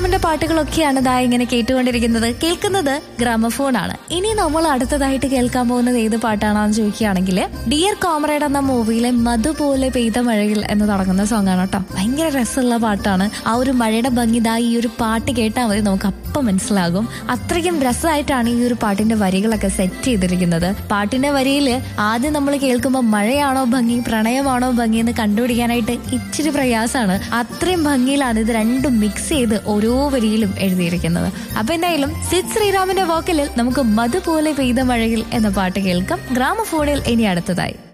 ശ്രീറാമിന്റെ പാട്ടുകളൊക്കെയാണ് ദാ ഇങ്ങനെ കേട്ടുകൊണ്ടിരിക്കുന്നത് കേൾക്കുന്നത് ഗ്രാമഫോൺ ആണ് ഇനി നമ്മൾ അടുത്തതായിട്ട് കേൾക്കാൻ പോകുന്നത് ഏത് പാട്ടാണെന്ന് ചോദിക്കുകയാണെങ്കിൽ ഡിയർ കോമറേഡ് എന്ന മൂവിയിലെ മധു പോലെ പെയ്ത മഴയിൽ എന്ന് തുടങ്ങുന്ന സോങ് ആണ് കേട്ടോ ഭയങ്കര രസമുള്ള പാട്ടാണ് ആ ഒരു മഴയുടെ ഭംഗി ദാ ഈ ഒരു പാട്ട് കേട്ടാൽ മതി നമുക്ക് അപ്പം മനസ്സിലാകും അത്രയ്ക്കും രസമായിട്ടാണ് ഈ ഒരു പാട്ടിന്റെ വരികളൊക്കെ സെറ്റ് ചെയ്തിരിക്കുന്നത് പാട്ടിന്റെ വരിയിൽ ആദ്യം നമ്മൾ കേൾക്കുമ്പോൾ മഴയാണോ ഭംഗി പ്രണയമാണോ ഭംഗി എന്ന് കണ്ടുപിടിക്കാനായിട്ട് ഇച്ചിരി പ്രയാസമാണ് അത്രയും ഭംഗിയിലാണ് ഇത് രണ്ടും മിക്സ് ചെയ്ത് ഓരോ വരിയിലും എഴുതിയിരിക്കുന്നത് അപ്പൊ എന്തായാലും സിദ് ശ്രീറാമിന്റെ വോക്കലിൽ നമുക്ക് മധു പോലെ പെയ്ത മഴയിൽ എന്ന പാട്ട് കേൾക്കാം ഗ്രാമഫോണിൽ ഇനി അടുത്തതായി